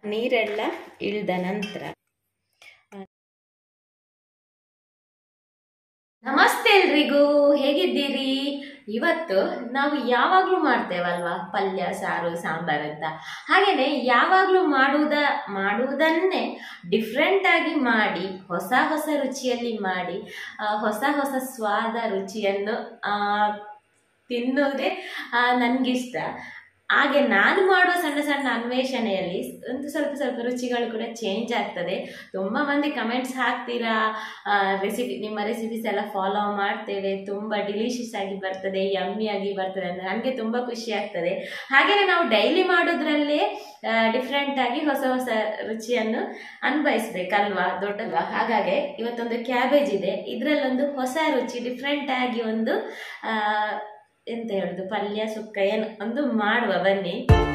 ನೀರೆಲ್ಲ ಇಳ್ದ ನಂತರ ನಮಸ್ತೆ ಎಲ್ರಿಗೂ ಹೇಗಿದ್ದೀರಿ ಇವತ್ತು ನಾವು ಯಾವಾಗಲೂ ಮಾಡ್ತೇವಲ್ವಾ ಪಲ್ಯ ಸಾರು ಸಾಂಬಾರ್ ಅಂತ ಹಾಗೇನೆ ಯಾವಾಗಲೂ ಮಾಡುವುದ ಮಾಡುವುದನ್ನೇ ಡಿಫ್ರೆಂಟ್ ಆಗಿ ಮಾಡಿ ಹೊಸ ಹೊಸ ರುಚಿಯಲ್ಲಿ ಮಾಡಿ ಆ, ಹೊಸ ಹೊಸ ಸ್ವಾದ ರುಚಿಯನ್ನು ಆ, ತಿನ್ನುವುದೇ ನನಗಿಷ್ಟ ಹಾಗೆ ನಾನು ಮಾಡುವ ಸಣ್ಣ ಸಣ್ಣ ಅನ್ವೇಷಣೆಯಲ್ಲಿ ಒಂದು ಸ್ವಲ್ಪ ಸ್ವಲ್ಪ ರುಚಿಗಳು ಕೂಡ ಚೇಂಜ್ ಆಗ್ತದೆ ತುಂಬ ಮಂದಿ ಕಮೆಂಟ್ಸ್ ಹಾಕ್ತೀರಾ ರೆಸಿಪಿ ನಿಮ್ಮ ರೆಸಿಪೀಸ್ ಎಲ್ಲ ಫಾಲೋ ಮಾಡ್ತೇವೆ ತುಂಬ ಡಿಲಿಷಿಯಸ್ ಆಗಿ ಬರ್ತದೆ ಯಮ್ಮಿ ಆಗಿ ಬರ್ತದೆ ಅಂದರೆ ನನಗೆ ತುಂಬ ಖುಷಿ ಆಗ್ತದೆ ಹಾಗೆಯೇ ನಾವು ಡೈಲಿ ಮಾಡೋದ್ರಲ್ಲೇ ಡಿಫ್ರೆಂಟ್ ಆಗಿ ಹೊಸ ಹೊಸ ರುಚಿಯನ್ನು ಅನ್ಭವಿಸ್ಬೇಕಲ್ವಾ ದೊಡ್ಡಲ್ವಾ ಹಾಗಾಗಿ ಇವತ್ತೊಂದು ಕ್ಯಾಬೇಜ್ ಇದೆ ಇದರಲ್ಲೊಂದು ಹೊಸ ರುಚಿ ಡಿಫ್ರೆಂಟ್ ಆಗಿ ಒಂದು ಆ, ಎಂತ ಹೇಳುದು ಪಲ್ಯ ಸುಕ್ಕ ಏನು ಒಂದು ಮಾಡುವ ಬನ್ನಿ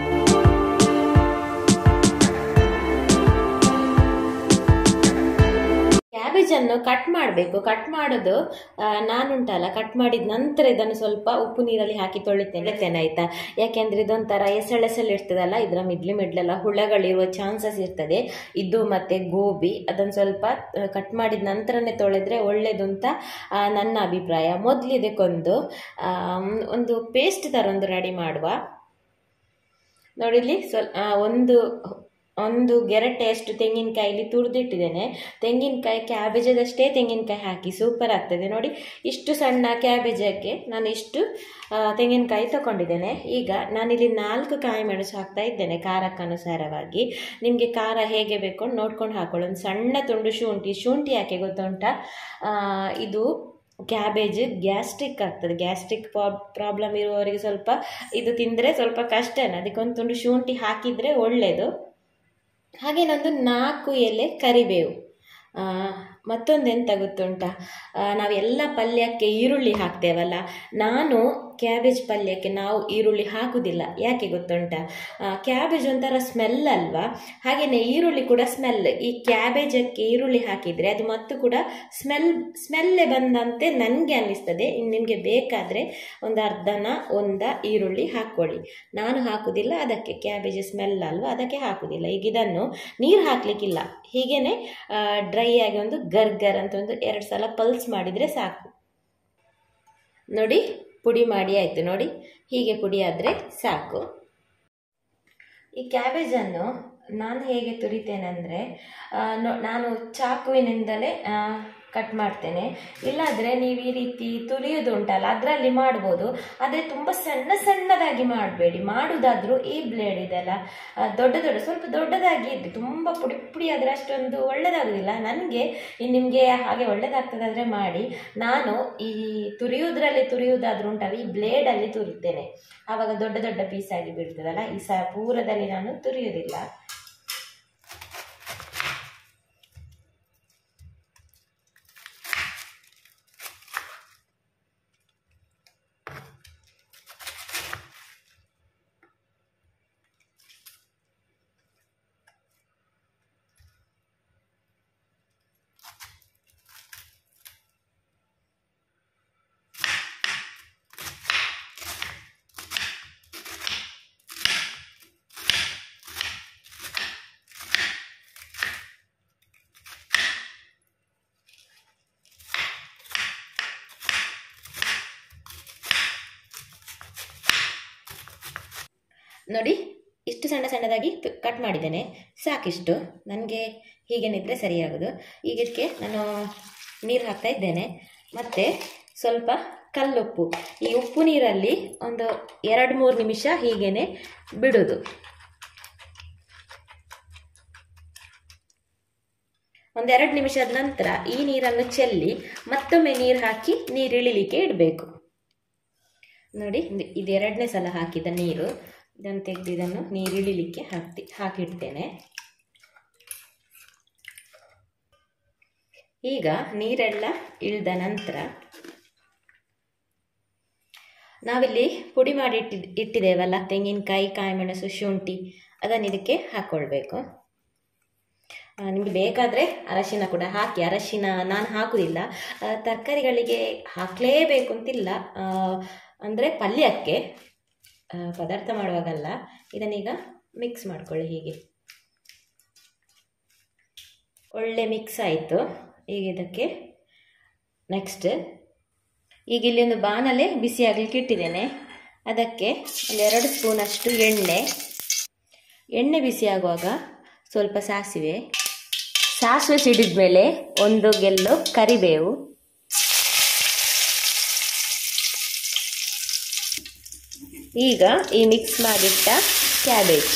ಕ್ಯಾಬೇಜ್ ಅನ್ನು ಕಟ್ ಮಾಡಬೇಕು ಕಟ್ ಮಾಡೋದು ಆ, ನಾನುಂಟಲ್ಲ ಕಟ್ ಮಾಡಿದ ನಂತರ ಇದನ್ನು ಸ್ವಲ್ಪ ಉಪ್ಪು ನೀರಲ್ಲಿ ಹಾಕಿ ತೊಳಿತೇನೆ ತೊಳಿತೇನೆ ಆಯ್ತಾ ಯಾಕೆಂದ್ರೆ ಇದೊಂಥರ ಎಸಳೆಸಳು ಇರ್ತದಲ್ಲ ಇದರ ಮಿಡ್ಲಿ ಮಿಡ್ಲೆಲ್ಲ ಹುಳಗಳಿರುವ ಚಾನ್ಸಸ್ ಇರ್ತದೆ ಇದು ಮತ್ತೆ ಗೋಬಿ ಅದನ್ನು ಸ್ವಲ್ಪ ಕಟ್ ಮಾಡಿದ ನಂತರನೇ ತೊಳೆದ್ರೆ ಒಳ್ಳೇದು ಅಂತ ಆ, ನನ್ನ ಅಭಿಪ್ರಾಯ ಮೊದಲು ಇದಕ್ಕೊಂದು ಆಮ್, ಒಂದು ಪೇಸ್ಟ್ ಥರ ಒಂದು ರೆಡಿ ಮಾಡುವ ನೋಡಿ ಇಲ್ಲಿ ಸ್ವಲ್ ಆ, ಒಂದು ಒಂದು ಗೆರಟೆಯಷ್ಟು ತೆಂಗಿನಕಾಯಿಲಿ ತುರಿದಿಟ್ಟಿದ್ದೇನೆ ತೆಂಗಿನಕಾಯಿ ಕ್ಯಾಬೇಜದಷ್ಟೇ ತೆಂಗಿನಕಾಯಿ ಹಾಕಿ ಸೂಪರ್ ಆಗ್ತದೆ ನೋಡಿ ಇಷ್ಟು ಸಣ್ಣ ಕ್ಯಾಬೇಜಕ್ಕೆ ನಾನು ಇಷ್ಟು ಆ, ತೆಂಗಿನಕಾಯಿ ತಗೊಂಡಿದ್ದೇನೆ ಈಗ ನಾನಿಲ್ಲಿ ನಾಲ್ಕು ಕಾಯಿ ಮೆಣಸು ಹಾಕ್ತಾ ಇದ್ದೇನೆ ಖಾರಕ್ಕನುಸಾರವಾಗಿ ನಿಮಗೆ ಖಾರ ಹೇಗೆ ಬೇಕು ನೋಡ್ಕೊಂಡು ಹಾಕೊಳ್ಳಿ ಒಂದು ಸಣ್ಣ ತುಂಡು ಶುಂಠಿ ಶುಂಠಿ ಯಾಕೆ ಗೊತ್ತುಂಟಾ ಆ, ಇದು ಕ್ಯಾಬೇಜ್ ಗ್ಯಾಸ್ಟ್ರಿಕ್ ಆಗ್ತದೆ ಗ್ಯಾಸ್ಟ್ರಿಕ್ ಪ್ರಾಬ್ಲಮ್ ಇರುವವರಿಗೆ ಸ್ವಲ್ಪ ಇದು ತಿಂದರೆ ಸ್ವಲ್ಪ ಕಷ್ಟನೇ ಅದಕ್ಕೊಂದು ತುಂಡು ಶುಂಠಿ ಹಾಕಿದರೆ ಒಳ್ಳೆಯದು ಹಾಗೇನೊಂದು ನಾಲ್ಕು ಎಲೆ ಕರಿಬೇವು ಆ, ಮತ್ತೊಂದು ಎಂತ ಗೊತ್ತುಂಟಾ ಆ, ನಾವೆಲ್ಲ ಪಲ್ಯಕ್ಕೆ ಈರುಳ್ಳಿ ಹಾಕ್ತೇವಲ್ಲ ನಾನು ಕ್ಯಾಬೇಜ್ ಪಲ್ಯಕ್ಕೆ ನಾವು ಈರುಳ್ಳಿ ಹಾಕುವುದಿಲ್ಲ ಯಾಕೆ ಗೊತ್ತುಂಟಾ ಆ, ಕ್ಯಾಬೇಜ್ ಒಂಥರ ಸ್ಮೆಲ್ ಅಲ್ವಾ ಹಾಗೆಯೇ ಈರುಳ್ಳಿ ಕೂಡ ಸ್ಮೆಲ್ ಈ ಕ್ಯಾಬೇಜಕ್ಕೆ ಈರುಳ್ಳಿ ಹಾಕಿದರೆ ಅದು ಮತ್ತು ಕೂಡ ಸ್ಮೆಲ್ ಸ್ಮೆಲ್ಲೇ ಬಂದಂತೆ ನನಗೆ ಅನ್ನಿಸ್ತದೆ ಇನ್ನು ನಿಮಗೆ ಬೇಕಾದರೆ ಒಂದು ಅರ್ಧನ ಒಂದ ಈರುಳ್ಳಿ ಹಾಕ್ಕೊಳ್ಳಿ ನಾನು ಹಾಕುವುದಿಲ್ಲ ಅದಕ್ಕೆ ಕ್ಯಾಬೇಜ್ ಸ್ಮೆಲ್ ಅಲ್ವಾ ಅದಕ್ಕೆ ಹಾಕುವುದಿಲ್ಲ ಈಗ ಇದನ್ನು ನೀರು ಹಾಕಲಿಕ್ಕಿಲ್ಲ ಹೀಗೇನೆ ಡ್ರೈ ಆಗಿ ಒಂದು ಗರ್ಗರ್ ಅಂತ ಒಂದು ಎರಡು ಸಲ ಪಲ್ಸ್ ಮಾಡಿದರೆ ಸಾಕು ನೋಡಿ ಪುಡಿ ಮಾಡಿ ಆಯಿತು ನೋಡಿ ಹೀಗೆ ಪುಡಿ ಆದರೆ ಸಾಕು ಈ ಕ್ಯಾಬೇಜನ್ನು ನಾನು ಹೇಗೆ ತುರಿತೇನೆ ಅಂದರೆ ನಾನು ಚಾಕುವಿನಿಂದಲೇ ಕಟ್ ಮಾಡ್ತೇನೆ ಇಲ್ಲಾಂದರೆ ನೀವು ಈ ರೀತಿ ತುರಿಯೋದು ಉಂಟಲ್ಲ ಅದರಲ್ಲಿ ಮಾಡ್ಬೋದು ಆದರೆ ತುಂಬ ಸಣ್ಣ ಸಣ್ಣದಾಗಿ ಮಾಡಬೇಡಿ ಮಾಡುವುದಾದ್ರೂ ಈ ಬ್ಲೇಡ್ ಇದೆಲ್ಲ ಆ, ದೊಡ್ಡ ದೊಡ್ಡ ಸ್ವಲ್ಪ ದೊಡ್ಡದಾಗಿ ಇದ್ದು ತುಂಬ ಪುಡಿ ಪುಡಿ ಆದರೆ ಅಷ್ಟೊಂದು ಒಳ್ಳೆಯದಾಗೋದಿಲ್ಲ ನನಗೆ ನಿಮಗೆ ಹಾಗೆ ಒಳ್ಳೆಯದಾಗ್ತದಾದರೆ ಮಾಡಿ ನಾನು ಈ ತುರಿಯುವುದರಲ್ಲಿ ತುರಿಯುವುದಾದ್ರೂ ಉಂಟಲ್ಲ ಈ ಬ್ಲೇಡಲ್ಲಿ ತುರಿತೇನೆ ಆವಾಗ ದೊಡ್ಡ ದೊಡ್ಡ ಪೀಸ್ ಆಗಿ ಬೀಳ್ತದಲ್ಲ ಈ ಸ ಪೂರದಲ್ಲಿ ನಾನು ತುರಿಯೋದಿಲ್ಲ ನೋಡಿ ಇಷ್ಟು ಸಣ್ಣ ಸಣ್ಣದಾಗಿ ಕಟ್ ಮಾಡಿದ್ದೇನೆ ಸಾಕಿಷ್ಟು ನನಗೆ ಹೀಗೇನಿದ್ರೆ ಸರಿಯಾಗೋದು ಈಗ ಇದಕ್ಕೆ ನಾನು ನೀರು ಹಾಕ್ತಾ ಇದ್ದೇನೆ ಮತ್ತು ಸ್ವಲ್ಪ ಕಲ್ಲುಪ್ಪು ಈ ಉಪ್ಪು ನೀರಲ್ಲಿ ಒಂದು ಎರಡು ಮೂರು ನಿಮಿಷ ಹೀಗೇನೆ ಬಿಡೋದು ಒಂದೆರಡು ನಿಮಿಷದ ನಂತರ ಈ ನೀರನ್ನು ಚೆಲ್ಲಿ ಮತ್ತೊಮ್ಮೆ ನೀರು ಹಾಕಿ ನೀರು ಇಳಿಲಿಕ್ಕೆ ಇಡಬೇಕು ನೋಡಿ ಇದು- ಇದು ಎರಡನೇ ಸಲ ಹಾಕಿದ ನೀರು ಇದನ್ನು ತೆಗೆದು ಇದನ್ನು ನೀರು ಇಳಿಲಿಕ್ಕೆ ಹಾಕ್ತಿ ಹಾಕಿಡ್ತೇನೆ ಈಗ ನೀರೆಲ್ಲ ಇಳಿದ ನಂತರ ನಾವಿಲ್ಲಿ ಪುಡಿ ಮಾಡಿ ಇಟ್ಟಿ ಇಟ್ಟಿದ್ದೇವಲ್ಲ ತೆಂಗಿನಕಾಯಿ ಕಾಯಿಮೆಣಸು ಶುಂಠಿ ಅದನ್ನು ಇದಕ್ಕೆ ಹಾಕ್ಕೊಳ್ಬೇಕು ಆ, ನಿಮ್ಗೆ ಬೇಕಾದರೆ ಅರಶಿನ ಕೂಡ ಹಾಕಿ ಅರಶಿನ ನಾನು ಹಾಕುವುದಿಲ್ಲ ಆ, ತರಕಾರಿಗಳಿಗೆ ಹಾಕಲೇಬೇಕು ಅಂತಿಲ್ಲ ಅಂದರೆ ಪಲ್ಯಕ್ಕೆ ಆ, ಪದಾರ್ಥ ಮಾಡುವಾಗಲ್ಲ ಇದನ್ನೀಗ ಮಿಕ್ಸ್ ಮಾಡ್ಕೊಳ್ಳಿ ಹೀಗೆ ಒಳ್ಳೆ ಮಿಕ್ಸ್ ಆಯಿತು ಈಗ ಇದಕ್ಕೆ ನೆಕ್ಸ್ಟ್ ಈಗ ಇಲ್ಲಿ ಒಂದು ಬಾಣಲೆ ಬಿಸಿ ಆಗಲಿಕ್ಕೆ ಇಟ್ಟಿದ್ದೇನೆ ಅದಕ್ಕೆ ಒಂದೆರಡು ಸ್ಪೂನಷ್ಟು ಎಣ್ಣೆ ಎಣ್ಣೆ ಬಿಸಿ ಆಗುವಾಗ ಸ್ವಲ್ಪ ಸಾಸಿವೆ ಸಾಸಿವೆ ಸಿಡಿದ ಮೇಲೆ ಒಂದು ಗೆಲ್ಲು ಕರಿಬೇವು ಈಗ ಈ ಮಿಕ್ಸ್ ಮಾಡಿಟ್ಟ ಕ್ಯಾಬೇಜ್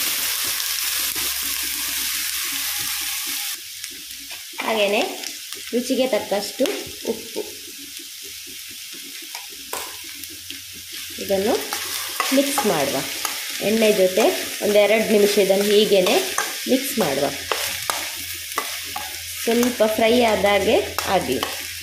ಹಾಗೆಯೇ ರುಚಿಗೆ ತಕ್ಕಷ್ಟು ಉಪ್ಪು ಇದನ್ನು ಮಿಕ್ಸ್ ಮಾಡುವ ಎಣ್ಣೆ ಜೊತೆ ಒಂದೆರಡು ನಿಮಿಷ ಇದನ್ನು ಹೀಗೇ ಮಿಕ್ಸ್ ಮಾಡುವ ಸ್ವಲ್ಪ ಫ್ರೈ ಆದಾಗೆ ಆಗಲಿ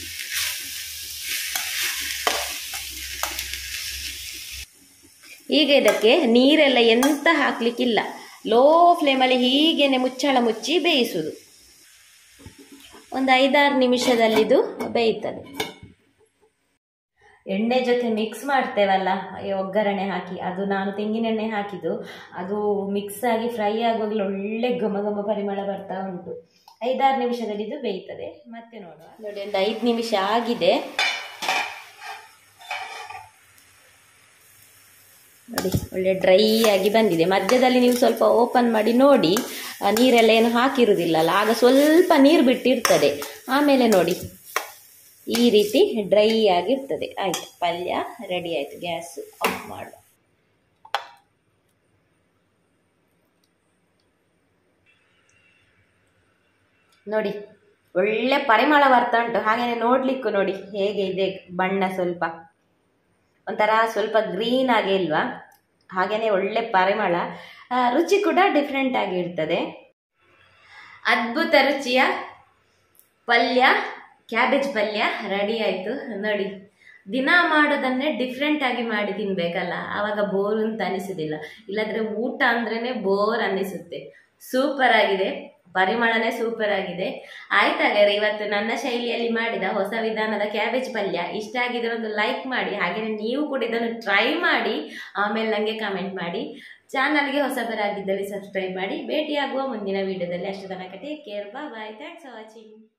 ಈಗ ಇದಕ್ಕೆ ನೀರೆಲ್ಲ ಎಂತ ಹಾಕಲಿಕ್ಕಿಲ್ಲ ಲೋ ಫ್ಲೇಮಲ್ಲಿ ಹೀಗೇನೆ ಮುಚ್ಚಳ ಮುಚ್ಚಿ ಬೇಯಿಸುವುದು ಒಂದು ಐದಾರು ನಿಮಿಷದಲ್ಲಿದು ಬೇಯ್ತದೆ ಎಣ್ಣೆ ಜೊತೆ ಮಿಕ್ಸ್ ಮಾಡ್ತೇವಲ್ಲ ಈ ಒಗ್ಗರಣೆ ಹಾಕಿ ಅದು ನಾನು ತೆಂಗಿನೆಣ್ಣೆ ಹಾಕಿದ್ದು ಅದು ಮಿಕ್ಸ್ ಆಗಿ ಫ್ರೈ ಆಗುವಾಗಲೂ ಒಳ್ಳೆ ಘಮ ಘಮ ಪರಿಮಳ ಬರ್ತಾ ಉಂಟು ಐದಾರು ನಿಮಿಷದಲ್ಲಿ ಇದು ಬೇಯ್ತದೆ ಮತ್ತೆ ನೋಡುವ ನೋಡಿ ಒಂದು ಐದು ನಿಮಿಷ ಆಗಿದೆ ನೋಡಿ ಒಳ್ಳೆ ಡ್ರೈ ಆಗಿ ಬಂದಿದೆ ಮಧ್ಯದಲ್ಲಿ ನೀವು ಸ್ವಲ್ಪ ಓಪನ್ ಮಾಡಿ ನೋಡಿ ಆ ನೀರೆಲ್ಲ ಏನು ಹಾಕಿರುವುದಿಲ್ಲಲ್ಲ ಆಗ ಸ್ವಲ್ಪ ನೀರು ಬಿಟ್ಟಿರ್ತದೆ ಆಮೇಲೆ ನೋಡಿ ಈ ರೀತಿ ಡ್ರೈ ಆಗಿರ್ತದೆ ಆಯ್ತು ಪಲ್ಯ ರೆಡಿ ಆಯ್ತು ಗ್ಯಾಸ್ ಆಫ್ ಮಾಡು ನೋಡಿ ಒಳ್ಳೆ ಪರಿಮಳ ಬರ್ತಾ ಉಂಟು ಹಾಗೆಯೇ ನೋಡ್ಲಿಕ್ಕೂ ನೋಡಿ ಹೇಗೆ ಇದೆ ಬಣ್ಣ ಸ್ವಲ್ಪ ಒಂಥರ ಸ್ವಲ್ಪ ಗ್ರೀನ್ ಆಗಿ ಇಲ್ವಾ ಹಾಗೆಯೇ ಒಳ್ಳೆ ಪರಿಮಳ ಆ, ರುಚಿ ಕೂಡ ಡಿಫ್ರೆಂಟ್ ಆಗಿರ್ತದೆ ಅದ್ಭುತ ರುಚಿಯ ಪಲ್ಯ ಕ್ಯಾಬೇಜ್ ಪಲ್ಯ ರೆಡಿ ಆಯಿತು ನೋಡಿ ದಿನ ಮಾಡೋದನ್ನೇ ಡಿಫ್ರೆಂಟ್ ಆಗಿ ಮಾಡಿ ತಿನ್ಬೇಕಲ್ಲ ಆವಾಗ ಬೋರ್ ಅಂತ ಅನಿಸೋದಿಲ್ಲ ಇಲ್ಲಾಂದ್ರೆ ಊಟ ಅಂದ್ರೇನೆ ಬೋರ್ ಅನ್ನಿಸುತ್ತೆ ಸೂಪರ್ ಆಗಿದೆ ಪರಿಮಳನೇ ಸೂಪರ್ ಆಗಿದೆ ಆಯ್ತಾಗಾರೆ ಇವತ್ತು ನನ್ನ ಶೈಲಿಯಲ್ಲಿ ಮಾಡಿದ ಹೊಸ ವಿಧಾನದ ಕ್ಯಾಬೇಜ್ ಪಲ್ಯ ಇಷ್ಟ ಆಗಿದ್ರೆ ಒಂದು ಲೈಕ್ ಮಾಡಿ ಹಾಗೆಯೇ ನೀವು ಕೂಡ ಇದನ್ನು ಟ್ರೈ ಮಾಡಿ ಆಮೇಲೆ ನನಗೆ ಕಮೆಂಟ್ ಮಾಡಿ ಚಾನಲ್ಗೆ ಹೊಸಬರಾಗಿದ್ದಲ್ಲಿ ಸಬ್ಸ್ಕ್ರೈಬ್ ಮಾಡಿ ಭೇಟಿಯಾಗುವ ಮುಂದಿನ ವಿಡಿಯೋದಲ್ಲಿ ಅಷ್ಟು ತನಕ take care bye thanks for watching